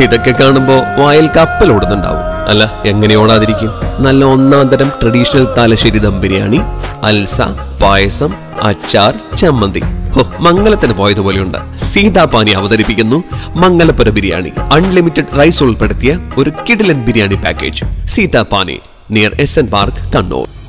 ഇതൊക്കെ കാണുമ്പോ വായിൽ കപ്പൽ ഓടുന്നുണ്ടാവും അല്ല എങ്ങനെ ഓടാതിരിക്കും നല്ല ഒന്നാം തരം ട്രഡീഷണൽ തലശ്ശേരി ദം ബിരിയാണി അൽസ പായസം അച്ചാർ ചമ്മന്തി ഹോ മംഗലത്തിന് പോയതുപോലെയുണ്ട് സീതാപാനി അവതരിപ്പിക്കുന്നു മംഗലപ്പുര ബിരിയാണി അൺലിമിറ്റഡ് റൈസ് ഉൾപ്പെടുത്തിയ ഒരു കിടിലൻ biryani package Seethapani near S N park Kannur